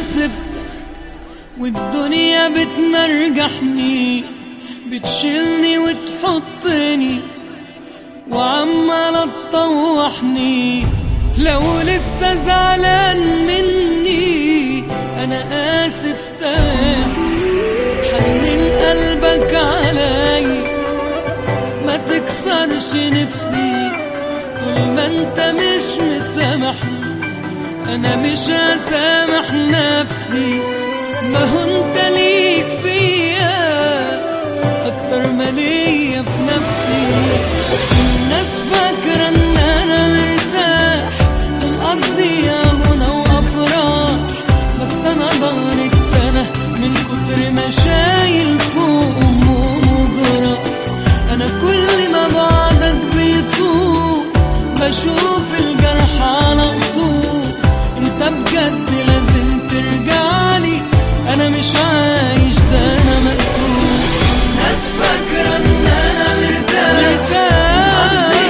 آسف والدنيا بتمرجحني بتشيلني وتحطني وعمالة تطوحني لو لسه زعلان مني أنا آسف سامح حنن قلبك علي ما تكسرش نفسي طول ما انت مش مسامحني انا مش هسامح نفسي ما هو انت ليك فيا اكتر ما ليا في نفسي الناس فاكرة ان انا مرتاح مقضيها هنا وافراح بس انا ضهري اتنى من كتر ما شايل فوق هموم وجراح انا كل ما بعدك بيطول بشوف الجرح على قصور انت بجد لازم ترجعلي انا مش عايش ده انا مقتول ناس فاكرة ان انا مرتاح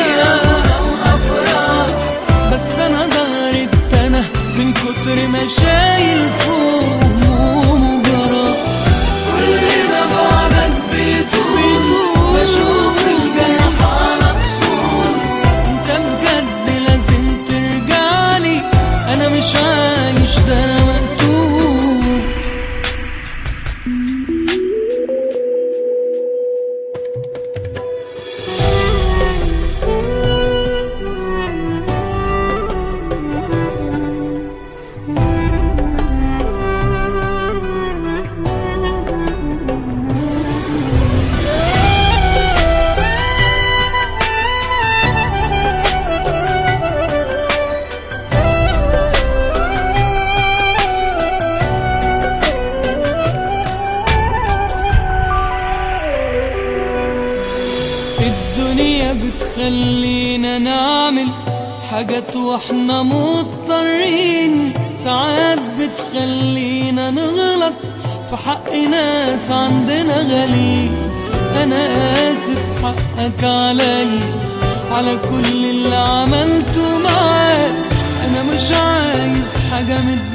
مرتاح بس انا ضهري اتنى من كتر ما شايل فوق هموم وجراح كل ما بعدك بيطول بشوف الجرح على قصور انت بجد لازم ترجعلي انا مش عايش ده انا مقتول الدنيا بتخلينا نعمل حاجات واحنا مضطرين ساعات بتخلينا نغلط في حق ناس عندنا غالي انا اسف حقك علي على كل اللي عملته معاك انا مش عايز حاجة من